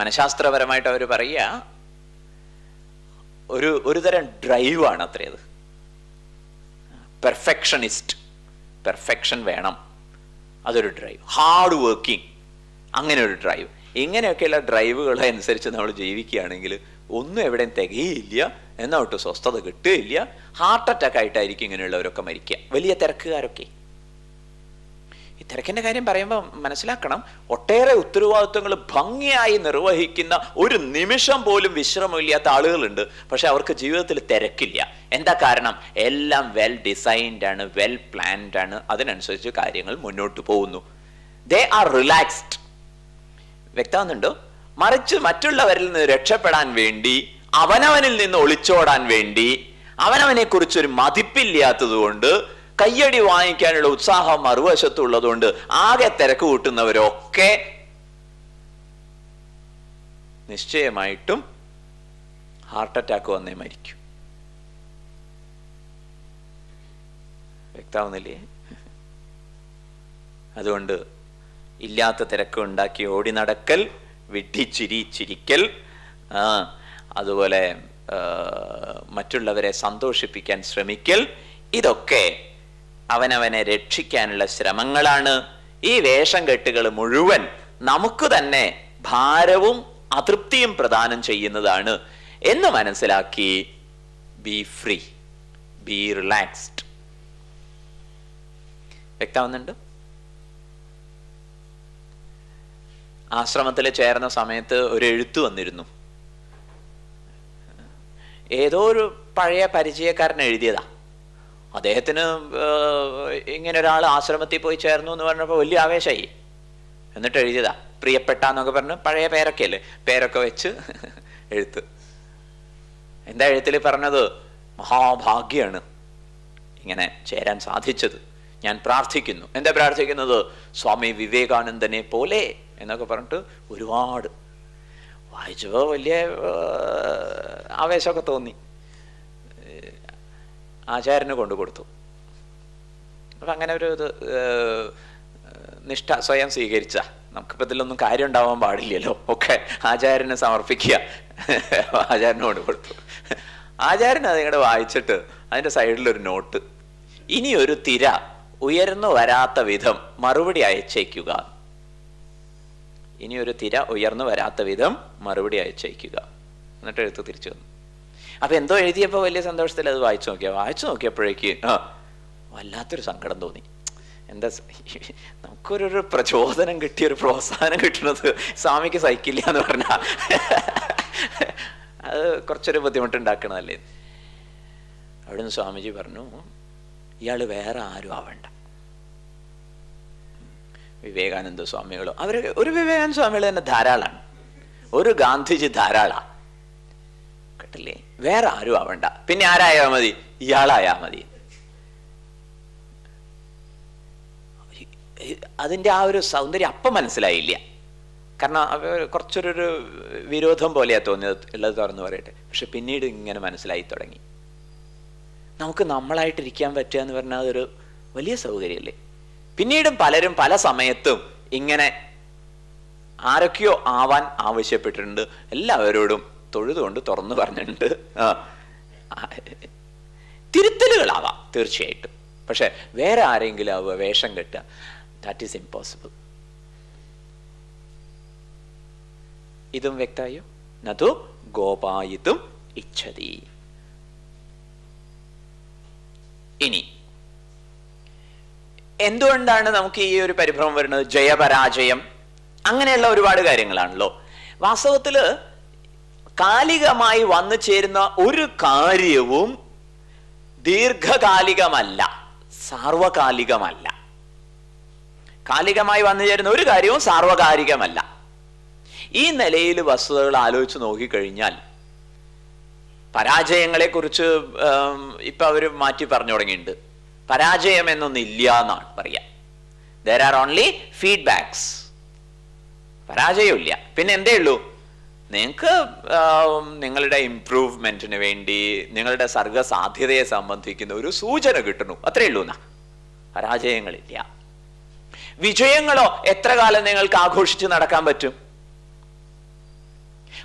മനഃശാസ്ത്രപരമായിട്ട് അവർ പറയുക ഒരു ഒരു തരം ഡ്രൈവാണ് അത്രയത് പെർഫെക്ഷനിസ്റ്റ് പെർഫെക്ഷൻ വേണം അതൊരു ഡ്രൈവ് ഹാർഡ് വർക്കിംഗ് അങ്ങനെ ഒരു ഡ്രൈവ് ഇങ്ങനെയൊക്കെയുള്ള ഡ്രൈവുകളെ അനുസരിച്ച് നമ്മൾ ജീവിക്കുകയാണെങ്കിൽ ഒന്നും എവിടെയും തികയില്ല എന്നാ ഒട്ടും സ്വസ്ഥത കിട്ടുകയില്ല ഹാർട്ട് അറ്റാക്ക് ആയിട്ടായിരിക്കും ഇങ്ങനെയുള്ളവരൊക്കെ മരിക്കുക വലിയ തിരക്കുകാരൊക്കെ ഈ തിരക്കിന്റെ കാര്യം പറയുമ്പോൾ മനസ്സിലാക്കണം ഒട്ടേറെ ഉത്തരവാദിത്വങ്ങൾ ഭംഗിയായി നിർവഹിക്കുന്ന ഒരു നിമിഷം പോലും വിശ്രമമില്ലാത്ത ആളുകളുണ്ട് പക്ഷെ അവർക്ക് ജീവിതത്തിൽ തിരക്കില്ല എന്താ കാരണം എല്ലാം വെൽ ഡിസൈൻഡ് ആണ് വെൽ പ്ലാൻഡ് ആണ് അതിനനുസരിച്ച് കാര്യങ്ങൾ മുന്നോട്ട് പോകുന്നു ദേ ആർ റിലാക്സ്ഡ് വ്യക്തമാകുന്നുണ്ടോ മറിച്ച് മറ്റുള്ളവരിൽ നിന്ന് രക്ഷപ്പെടാൻ വേണ്ടി അവനവനിൽ നിന്ന് ഒളിച്ചോടാൻ വേണ്ടി അവനവനെ കുറിച്ചൊരു മതിപ്പില്ലാത്തത് കൊണ്ട് കയ്യടി വാങ്ങിക്കാനുള്ള ഉത്സാഹം മറുവശത്തുള്ളതുകൊണ്ട് ആകെ തിരക്ക് കൂട്ടുന്നവരൊക്കെ നിശ്ചയമായിട്ടും ഹാർട്ട് അറ്റാക്ക് വന്നേ മരിക്കും വ്യക്താവുന്നില്ലേ അതുകൊണ്ട് ഇല്ലാത്ത തിരക്ക് ഉണ്ടാക്കി ഓടി നടക്കൽ വിഡ്ഢിച്ചിരി ചിരിക്കൽ ആ, അതുപോലെ ആ, മറ്റുള്ളവരെ സന്തോഷിപ്പിക്കാൻ ശ്രമിക്കൽ ഇതൊക്കെ അവനവനെ രക്ഷിക്കാനുള്ള ശ്രമങ്ങളാണ് ഈ വേഷം കെട്ടുകൾ മുഴുവൻ നമുക്ക് തന്നെ ഭാരവും അതൃപ്തിയും പ്രദാനം ചെയ്യുന്നതാണ് എന്ന് മനസ്സിലാക്കി ബി ഫ്രീ ബി റിലാക്സ്ഡ് വ്യക്തമാവുന്നുണ്ട് ആശ്രമത്തിൽ ചേർന്ന സമയത്ത് ഒരു എഴുത്ത് വന്നിരുന്നു ഏതോ ഒരു പഴയ പരിചയക്കാരൻ എഴുതിയതാ അദ്ദേഹത്തിന് ഏർ, ഇങ്ങനെ ഒരാൾ ആശ്രമത്തിൽ പോയി ചേർന്നു എന്ന് പറഞ്ഞപ്പോൾ വലിയ ആവേശമായി എന്നിട്ട് എഴുതിയതാ പ്രിയപ്പെട്ട എന്നൊക്കെ പറഞ്ഞ് പഴയ പേരൊക്കെ അല്ലേ പേരൊക്കെ വെച്ച് എഴുത്ത് എന്താ എഴുത്തിൽ പറഞ്ഞത് മഹാഭാഗ്യാണ് ഇങ്ങനെ ചേരാൻ സാധിച്ചത് ഞാൻ പ്രാർത്ഥിക്കുന്നു എന്താ പ്രാർത്ഥിക്കുന്നത് സ്വാമി വിവേകാനന്ദനെ പോലെ എന്നൊക്കെ പറഞ്ഞിട്ട് ഒരുപാട് വായിച്ചപ്പോൾ വലിയ ഏർ, ആവേശമൊക്കെ തോന്നി ഏർ, ആചാര്യന് കൊണ്ടു കൊടുത്തു അപ്പം അങ്ങനെ ഒരു ഇത് ഏർ, നിഷ്ഠ സ്വയം സ്വീകരിച്ച നമുക്കിപ്പോൾ ഇതിലൊന്നും കാര്യം ഉണ്ടാവാൻ പാടില്ലല്ലോ ഒക്കെ ആചാര്യന് സമർപ്പിക്കുക ആചാര്യന് കൊണ്ട് കൊടുത്തു ആചാര്യൻ അതിങ്ങോട്ട് വായിച്ചിട്ട് അതിൻ്റെ സൈഡിലൊരു നോട്ട് ഇനി ഒരു തിര ഉയർന്നു വരാത്ത വിധം മറുപടി അയച്ചേക്കുക ഇനി ഒരു തിര ഉയർന്നു വരാത്ത വിധം മറുപടി അയച്ചേക്കുക എന്നിട്ട് എഴുത്ത് തിരിച്ചു വന്നു അപ്പൊ എന്തോ എഴുതിയപ്പോൾ വലിയ സന്തോഷത്തിൽ അത് വായിച്ചു നോക്കിയ വായിച്ചു നോക്കിയപ്പോഴേക്ക് ആ വല്ലാത്തൊരു സങ്കടം തോന്നി എന്താ സ- നമുക്കൊരു ഒരു പ്രചോദനം കിട്ടിയ ഒരു പ്രോത്സാഹനം കിട്ടുന്നത് സ്വാമിക്ക് സഹിക്കില്ല എന്ന് പറഞ്ഞ അത് കുറച്ചൊരു ബുദ്ധിമുട്ടുണ്ടാക്കണതല്ലേ അവിടുന്ന് സ്വാമിജി പറഞ്ഞു ഇയാള് വേറെ ആരും ആവണ്ട വിവേകാനന്ദ സ്വാമികളോ അവര് ഒരു വിവേകാനന്ദ സ്വാമികൾ തന്നെ ധാരാളമാണ് ഒരു ഗാന്ധിജി ധാരാളാ കേട്ടില്ലേ വേറെ ആരും ആവണ്ട പിന്നെ ആരായാ മതി ഇയാളായാ മതി അതിന്റെ ആ ഒരു സൗന്ദര്യം അപ്പം മനസ്സിലായില്ല കാരണം അവ കുറച്ചൊരു ഒരു വിരോധം പോലെയാ തോന്നിയത് ഉള്ളത് തുറന്നു പറയട്ടെ പക്ഷെ പിന്നീട് ഇങ്ങനെ മനസ്സിലായി തുടങ്ങി നമുക്ക് നമ്മളായിട്ടിരിക്കാൻ പറ്റുക എന്ന് പറഞ്ഞാൽ അതൊരു വലിയ സൗകര്യമല്ലേ പിന്നീടും പലരും പല സമയത്തും ഇങ്ങനെ ആരൊക്കെയോ ആവാൻ ആവശ്യപ്പെട്ടിട്ടുണ്ട് എല്ലാവരോടും തൊഴുതുകൊണ്ട് തുറന്നു പറഞ്ഞിട്ടുണ്ട് ആ ആ, തിരുത്തലുകളാവാം തീർച്ചയായിട്ടും പക്ഷെ വേറെ ആരെങ്കിലും ആവുക വേഷം കെട്ടുക ദാറ്റ് ഈസ് ഇമ്പോസിബിൾ ഇതും വ്യക്തമായോ നതു ഗോപായിത്തും ഇച്ഛതി ഇനി എന്തുകൊണ്ടാണ് നമുക്ക് ഈ ഒരു പരിഭ്രമം വരുന്നത് ജയപരാജയം അങ്ങനെയുള്ള ഒരുപാട് കാര്യങ്ങളാണല്ലോ വാസ്തവത്തില് കാലികമായി വന്നു ചേരുന്ന ഒരു കാര്യവും ദീർഘകാലികമല്ല സാർവകാലികമല്ല കാലികമായി വന്നു ചേരുന്ന ഒരു കാര്യവും സാർവകാലികമല്ല ഈ നിലയിൽ വസ്തുതകൾ ആലോചിച്ച് നോക്കിക്കഴിഞ്ഞാൽ പരാജയങ്ങളെ കുറിച്ച് ഇപ്പൊ അവർ മാറ്റി പറഞ്ഞു തുടങ്ങിയിട്ടുണ്ട് പരാജയം എന്നൊന്നും ഇല്ല എന്നാണ് പറയാ ദർ ആർ ഓൺലി ഫീഡ്ബാക്സ് പരാജയമില്ല പിന്നെ എന്തേ ഉള്ളൂ നിങ്ങൾക്ക് നിങ്ങളുടെ ഇംപ്രൂവ്മെന്റിന് വേണ്ടി നിങ്ങളുടെ സർഗസാധ്യതയെ സംബന്ധിക്കുന്ന ഒരു സൂചന കിട്ടുന്നു അത്രേ ഉള്ളൂ എന്നാ പരാജയങ്ങളില്ല വിജയങ്ങളോ എത്ര കാലം നിങ്ങൾക്ക് ആഘോഷിച്ച് നടക്കാൻ പറ്റും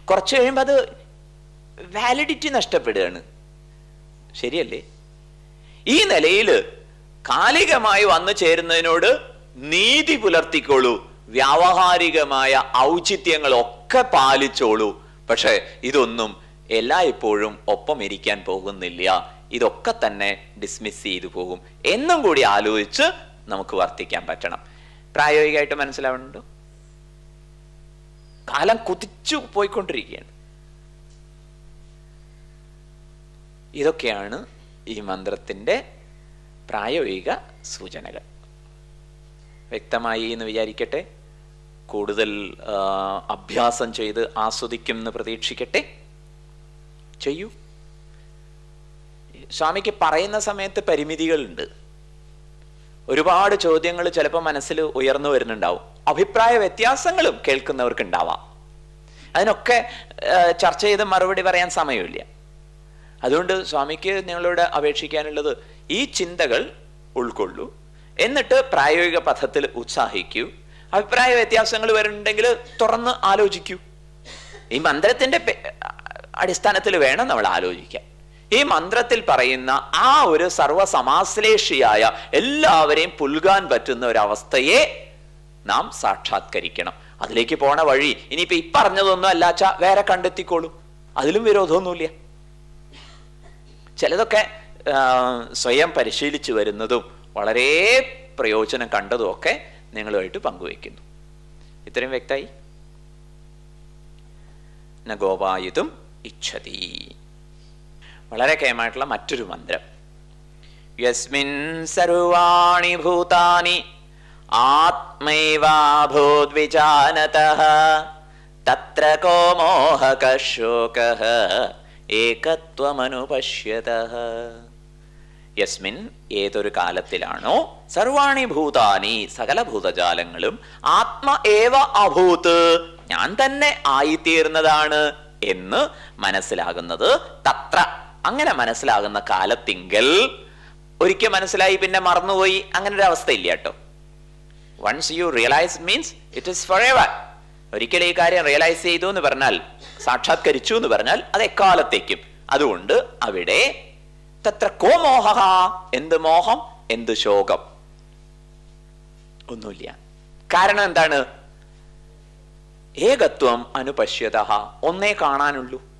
കുറച്ച് കഴിയുമ്പോൾ അത് വാലിഡിറ്റി നഷ്ടപ്പെടുകയാണ് ശരിയല്ലേ ഈ നിലയിൽ കാലികമായി വന്നു ചേരുന്നതിനോട് നീതി പുലർത്തിക്കോളൂ വ്യാവഹാരികമായ ഔചിത്യങ്ങളൊക്കെ പാലിച്ചോളൂ പക്ഷെ ഇതൊന്നും എല്ലായ്പ്പോഴും ഒപ്പം ഇരിക്കാൻ പോകുന്നില്ല ഇതൊക്കെ തന്നെ ഡിസ്മിസ് ചെയ്തു പോകും എന്നും കൂടി ആലോചിച്ച് നമുക്ക് വർത്തിക്കാൻ പറ്റണം പ്രായോഗികമായിട്ട് മനസ്സിലാവുന്നുണ്ടോ കാലം കുതിച്ചു പോയിക്കൊണ്ടിരിക്കുകയാണ് ഇതൊക്കെയാണ് ഈ മന്ത്രത്തിന്റെ പ്രായോഗിക സൂചനകൾ വ്യക്തമായി എന്ന് വിചാരിക്കട്ടെ കൂടുതൽ ആ, അഭ്യാസം ചെയ്ത് ആസ്വദിക്കും എന്ന് പ്രതീക്ഷിക്കട്ടെ ചെയ്യൂ സ്വാമിക്ക് പറയുന്ന സമയത്ത് പരിമിതികളുണ്ട് ഒരുപാട് ചോദ്യങ്ങൾ ചിലപ്പോൾ മനസ്സിൽ ഉയർന്നു വരുന്നുണ്ടാവും അഭിപ്രായ വ്യത്യാസങ്ങളും കേൾക്കുന്നവർക്ക് ഉണ്ടാവാം അതിനൊക്കെ ആ, ചർച്ച ചെയ്ത് മറുപടി പറയാൻ സമയമില്ല അതുകൊണ്ട് സ്വാമിക്ക് നിങ്ങളോട് അപേക്ഷിക്കാനുള്ളത് ഈ ചിന്തകൾ ഉൾക്കൊള്ളൂ എന്നിട്ട് പ്രായോഗിക പഥത്തിൽ ഉത്സാഹിക്കൂ അഭിപ്രായ വ്യത്യാസങ്ങൾ വരുന്നുണ്ടെങ്കിൽ തുറന്ന് ആലോചിക്കൂ ഈ മന്ത്രത്തിന്റെ പെ- അടിസ്ഥാനത്തിൽ വേണം നമ്മൾ ആലോചിക്കാൻ ഈ മന്ത്രത്തിൽ പറയുന്ന ആ ഒരു സർവസമാശ്ലേഷിയായ എല്ലാവരെയും പുൽകാൻ പറ്റുന്ന ഒരു അവസ്ഥയെ നാം സാക്ഷാത്കരിക്കണം അതിലേക്ക് പോണ വഴി ഇനിയിപ്പോ ഈ പറഞ്ഞതൊന്നും അല്ലാച്ച വേറെ കണ്ടെത്തിക്കോളൂ അതിലും വിരോധമൊന്നുമില്ല ചിലതൊക്കെ ആ, സ്വയം പരിശീലിച്ചു വരുന്നതും വളരെ പ്രയോജനം കണ്ടതും ഒക്കെ നിങ്ങളുമായിട്ട് പങ്കുവയ്ക്കുന്നു ഇത്രയും വ്യക്തമായി നഗോപായുധം ഇച്ഛതി വളരെ കേമായിട്ടുള്ള മറ്റൊരു മന്ത്രം യസ്മിൻ സർവാണി ഭൂതാനി ആത്മൈവാഭൂദ്വിജാനത തത്ര കോ മോഹക ശോക ഏകത്വമനുപശ്യത യസ്മിൻ ഏതൊരു കാലത്തിലാണോ സർവാണി ഭൂതാനി സകല ഭൂതജാലങ്ങളും ആത്മ ഏവ അഭൂത് ഞാൻ തന്നെ ആയിത്തീർന്നതാണ് എന്ന് മനസ്സിലാകുന്നത് തത്ര അങ്ങനെ മനസ്സിലാകുന്ന കാലത്തിങ്കൽ ഒരിക്കൽ മനസ്സിലായി പിന്നെ മറന്നുപോയി അങ്ങനെ ഒരു അവസ്ഥ ഇല്ല കേട്ടോ once you realise means it is forever ഒരിക്കൽ ഈ കാര്യം റിയലൈസ് ചെയ്തു എന്ന് പറഞ്ഞാൽ സാക്ഷാത്കരിച്ചു എന്ന് പറഞ്ഞാൽ അത് എക്കാലത്തേക്കും അതുകൊണ്ട് അവിടെ തത്ര കോ മോഹ എന്ത് മോഹം എന്ത് ശോകം ഒന്നുമില്ല കാരണം എന്താണ് ഏകത്വം അനുപശ്യത ഒന്നേ കാണാനുള്ളൂ